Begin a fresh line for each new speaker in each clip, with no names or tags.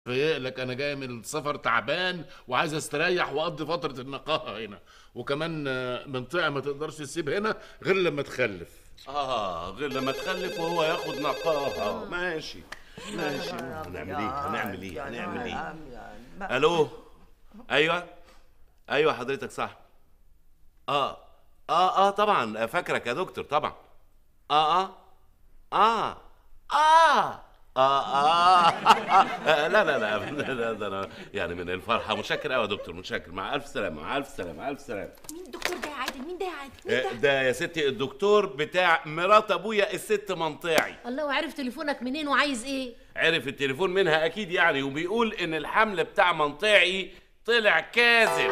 فيق لك انا جاي من السفر تعبان وعايز استريح واقضي فتره النقاهه هنا وكمان آه، منطقه ما تقدرش تسيب هنا غير لما تخلف
اه غير لما تخلف وهو ياخد نقاهه ماشي ماشي هنعمل ايه هنعمل ايه هنعمل ايه الو ايوه ايوه حضرتك صح اه اه اه طبعا فاكرك يا دكتور طبعا اه اه اه اه آه, آه, آه لا لا لا لا ده انا يعني من الفرحه متشكر قوي يا دكتور متشكر مع الف سلامه مع الف سلامه مع الف سلامه
مين الدكتور ده يا عادل مين ده يا عادل مين
آه،
ده
ده يا ستي الدكتور بتاع مرات ابويا الست منطعي
الله وعرف تليفونك منين وعايز ايه
عرف التليفون منها اكيد يعني وبيقول ان الحمل بتاع منطعي طلع كاذب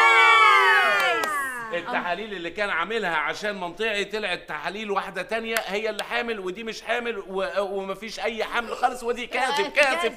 التحاليل اللي كان عاملها عشان منطقي طلعت تحاليل واحدة تانية هي اللي حامل ودي مش حامل و... ومفيش أي حمل خالص ودي كاذب كاذب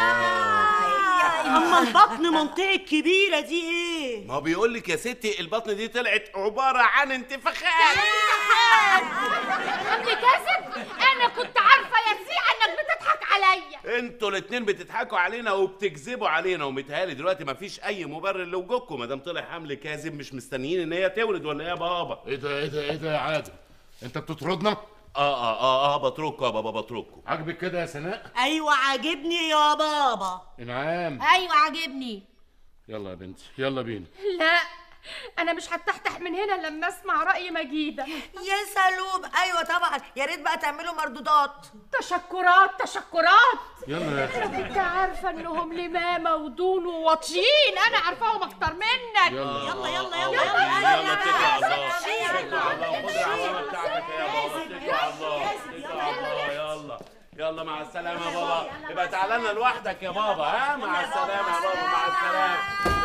اما البطن منطقة الكبيرة دي ايه
ما هو بيقول لك يا ستي البطن دي طلعت عبارة عن انتفاخات
حمل كاذب انا كنت عارفه يا سيعه انك بتضحك عليا
انتوا الاتنين بتضحكوا علينا وبتكذبوا علينا ومتهيألي دلوقتي مفيش أي مبرر لوجودكم ما دام طلع حمل كاذب مش مستنيين إن هي تولد ولا إيه يا بابا
ايه ده ايه ده ايه ده يا عادل انت بتطردنا
اه اه اه اه بترككم يا بابا بترككم
عاجبك كده يا سناء
ايوه عاجبني يا بابا
انعام
ايوه عاجبني
يلا يا بنتي يلا بينا
لا انا مش هتحتح من هنا لما اسمع راي مجيده
يا سلوم ايوه طبعا يا ريت بقى تعملوا مردودات
تشكرات تشكرات
يلا يا اخي
انت عارفه انهم لمامه ودون وواطيين انا عارفاهم اكتر منك
يلا
يلا يلا يلا
يلا
يلا
اتكل على الله اتكل على الله خد العمامة بتاعتك يا بابا اتكل على الله اتكل على الله يلا يلا مع السلامة يا بابا يبقى تعالى لنا لوحدك يا بابا ها مع السلامة يا بابا مع السلامة